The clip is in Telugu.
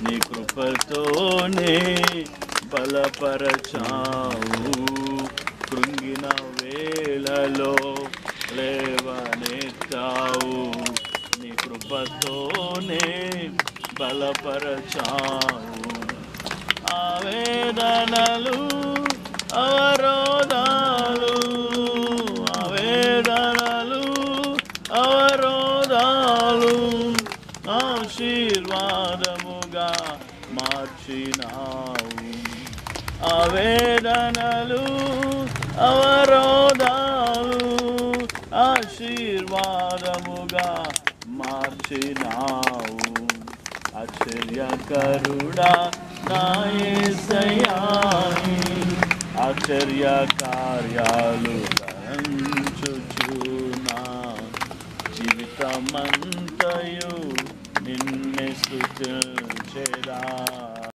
నీ కృపతోనే బలపరచావు కృంగిన వేళలో లేవనెత్తావు నీ కృపతోనే బలపరచావు ఆవేదనలు అవరోధాలు ఆవేదనలు అవరోధాలు ఆశీర్వాదముగా మార్చినావు ఆవేదనలు అవరోధాలు ఆశీర్వాదముగా మార్చినావు ఆశ్చర్యకరుడా నాయసయాని ఆశ్చర్య కార్యాలు దంచుచునా జీవితమంతయు నిన్నే స్తుతించెదా